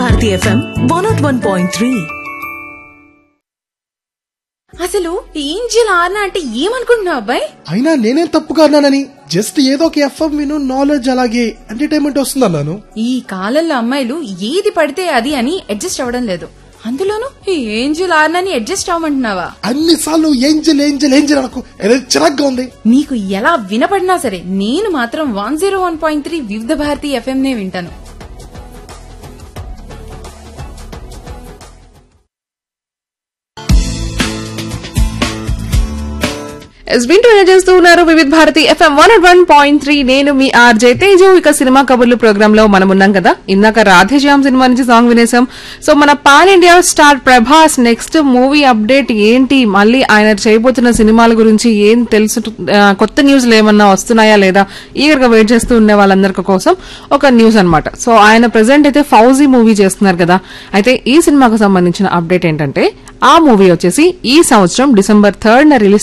Bharati FM one nought one point three అసలు angel ఆర్నా అంటే ఏమనుకుంటున్నావు అబ్బాయి అయినా నేనేం తప్పుగా అన్నానని జస్ట్ ఏదో ఒక ఎఫ్ఎం విను నాలెడ్జ్ అలాగే ఎంటర్టైన్మెంట్ వస్తుంది అన్నాను ఈ కాలంలో అమ్మాయిలు ఏది పడితే అది అని అడ్జస్ట్ అవ్వడం లేదు అందులోనూ ఈ ఏంజిల్ ఆర్నాని అడ్జస్ట్ అవ్వమంటున్నావా అన్ని సార్లు ఏంజల్ ఏంజల్ ఏంజల్ అనకు ఏదో చిరాగ్గా ఉంది నీకు ఎలా వినపడినా సరే నేను మాత్రం one zero one point three Vividh Bharati FM నే వింటాను ఎస్బిన్ చేస్తూ ఉన్నారు Vividh Bharati FM one one point three నేను మీ ఆర్జే తేజు ఇక సినిమా కబుర్లు ప్రోగ్రామ్ లో మనం ఉన్నాం కదా ఇందాక రాధేశ్యామ్ సినిమా నుంచి సాంగ్ వినేసాం సో మన pan India star Prabhas next movie update ఏంటి మళ్ళీ ఆయన చేయబోతున్న సినిమాల గురించి ఏం తెలుసు ఆ, కొత్త న్యూస్లు ఏమన్నా వస్తున్నాయా లేదా ఈగర్ గా వెయిట్ చేస్తూ ఉండే వాళ్ళందరి కోసం ఒక న్యూస్ అన్నమాట సో ఆయన ప్రెసెంట్ అయితే ఫౌజీ మూవీ చేస్తున్నారు కదా అయితే ఈ సినిమాకు సంబంధించిన అప్డేట్ ఏంటంటే ఆ మూవీ వచ్చేసి ఈ సంవత్సరం డిసెంబర్ థర్డ్ న రిలీజ్